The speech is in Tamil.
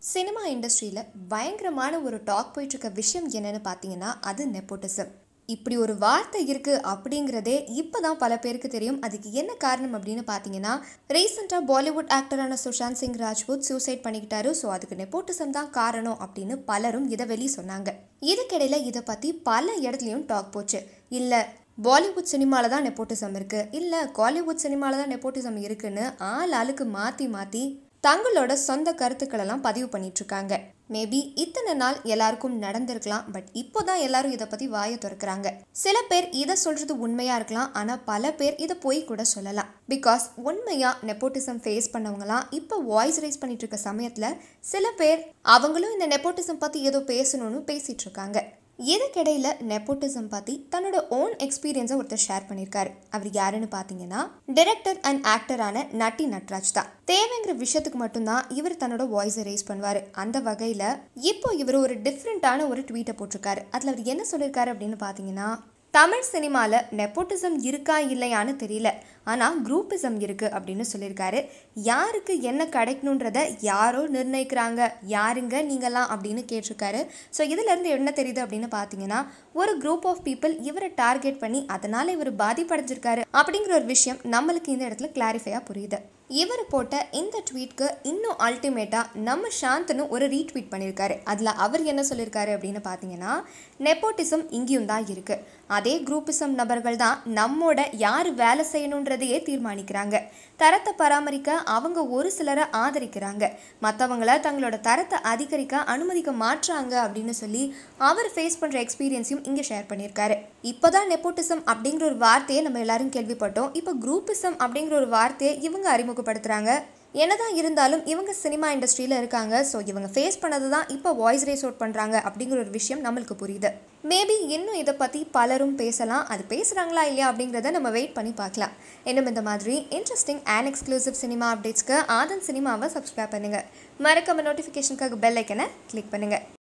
சினிமா இண்டஸ்ட்ரியில் பயங்கரமான ஒரு டாக் போயிட்டு இருக்க விஷயம் என்னன்னு பார்த்தீங்கன்னா அது நெப்போட்டிசம் இப்படி ஒரு வார்த்தை இருக்கு அப்படிங்கிறதே இப்போதான் பல பேருக்கு தெரியும் அதுக்கு என்ன காரணம் அப்படின்னு பார்த்தீங்கன்னா ரீசெண்டாக பாலிவுட் ஆக்டரான சுஷாந்த் சிங் ராஜ்பூத் சூசைட் பண்ணிக்கிட்டாரு ஸோ அதுக்கு நெப்போட்டிசம் தான் காரணம் அப்படின்னு பலரும் இதை வெளியே சொன்னாங்க இதுக்கிடையில இதை பற்றி பல இடத்துலையும் டாக் போச்சு இல்லை பாலிவுட் சினிமாவில் தான் நெப்போட்டிசம் இருக்குது இல்லை காலிவுட் சினிமாவில் தான் நெப்போட்டிசம் இருக்குன்னு ஆள் ஆளுக்கு மாற்றி மாற்றி தங்களோட சொந்த கருத்துக்களெல்லாம் பதிவு பண்ணிட்டு இருக்காங்க மேபி இத்தனை நாள் எல்லாருக்கும் நடந்திருக்கலாம் பட் இப்போ தான் எல்லாரும் இதை பற்றி வாயை திறக்கிறாங்க சில பேர் இதை சொல்கிறது உண்மையாக இருக்கலாம் ஆனால் பல பேர் இதை போய் கூட சொல்லலாம் பிகாஸ் உண்மையாக நெப்போட்டிசம் ஃபேஸ் பண்ணவங்களாம் இப்போ வாய்ஸ் ரைஸ் பண்ணிட்டு இருக்க சமயத்தில் சில பேர் அவங்களும் இந்த நெப்போட்டிசம் பற்றி ஏதோ பேசணும்னு பேசிட்டு இருக்காங்க இதுக்கிடையில நெப்போட்டிசம் பற்றி தன்னோட ஓன் எக்ஸ்பீரியன்ஸை ஒருத்தர் ஷேர் பண்ணியிருக்காரு அவர் யாருன்னு பார்த்தீங்கன்னா டைரக்டர் அண்ட் ஆக்டரான நட்டி நட்ராஜ் தான் தேவைங்கிற விஷயத்துக்கு மட்டும்தான் இவர் தன்னோட வாய்ஸை ரேஸ் பண்ணுவார் அந்த வகையில் இப்போ இவர் ஒரு டிஃப்ரெண்ட்டான ஒரு ட்வீட்டை போட்டிருக்காரு அதில் அவர் என்ன சொல்லியிருக்காரு அப்படின்னு பார்த்தீங்கன்னா தமிழ் சினிமாவில் நெப்போட்டிசம் இருக்கா இல்லையான்னு தெரியல ஆனால் குரூப்பிசம் இருக்குது அப்படின்னு சொல்லியிருக்காரு யாருக்கு என்ன கிடைக்கணுன்றத யாரோ நிர்ணயிக்கிறாங்க யாருங்க நீங்களாம் அப்படின்னு கேட்டிருக்காரு ஸோ இதிலேருந்து என்ன தெரியுது அப்படின்னு பார்த்தீங்கன்னா ஒரு குரூப் ஆஃப் பீப்புள் இவரை டார்கெட் பண்ணி அதனால் இவர் பாதிப்படைஞ்சிருக்காரு அப்படிங்கிற ஒரு விஷயம் நம்மளுக்கு இந்த இடத்துல கிளாரிஃபையாக புரியுது இவர் போட்ட இந்த ட்வீட்க்கு இன்னும் அல்டிமேட்டாக நம்ம சாந்தனு ஒரு ரீட்வீட் பண்ணியிருக்காரு அதில் அவர் என்ன சொல்லியிருக்காரு அப்படின்னு பார்த்தீங்கன்னா நெப்போட்டிசம் இங்கேயும் தான் இருக்குது அதே குரூப்பிசம் நபர்கள் தான் நம்மோட யார் வேலை செய்யணுன்றதையே தீர்மானிக்கிறாங்க தரத்தை பராமரிக்க அவங்க ஒரு சிலரை ஆதரிக்கிறாங்க மற்றவங்கள தங்களோட தரத்தை அதிகரிக்க அனுமதிக்க மாற்றாங்க அப்படின்னு சொல்லி அவர் ஃபேஸ் பண்ணுற எக்ஸ்பீரியன்ஸையும் இங்கே ஷேர் பண்ணியிருக்காரு இப்போதான் நெப்போட்டிசம் அப்படிங்கிற ஒரு வார்த்தையை நம்ம எல்லாரும் கேள்விப்பட்டோம் இப்போ குரூப்பிசம் அப்படிங்கிற ஒரு வார்த்தையை இவங்க அறிமுகப்படுத்துகிறாங்க என்னதான் இருந்தாலும் இவங்க சினிமா இண்டஸ்ட்ரியில் இருக்காங்க ஸோ இவங்க ஃபேஸ் பண்ணது தான் இப்போ வாய்ஸ் ரேஸ் அவுட் பண்ணுறாங்க அப்படிங்கிற ஒரு விஷயம் நம்மளுக்கு புரியுது மேபி இன்னும் இதை பற்றி பலரும் பேசலாம் அது பேசுகிறாங்களா இல்லையா அப்படிங்கிறத நம்ம வெயிட் பண்ணி பார்க்கலாம் இன்னும் இந்த மாதிரி இன்ட்ரெஸ்டிங் அண்ட் எக்ஸ்க்ளூசிவ் சினிமா அப்டேட்ஸ்க்கு ஆதன் சினிமாவை சப்ஸ்கிரைப் பண்ணுங்கள் மறக்காம நோட்டிஃபிகேஷனுக்காக பெல் ஐக்கனை கிளிக் பண்ணுங்கள்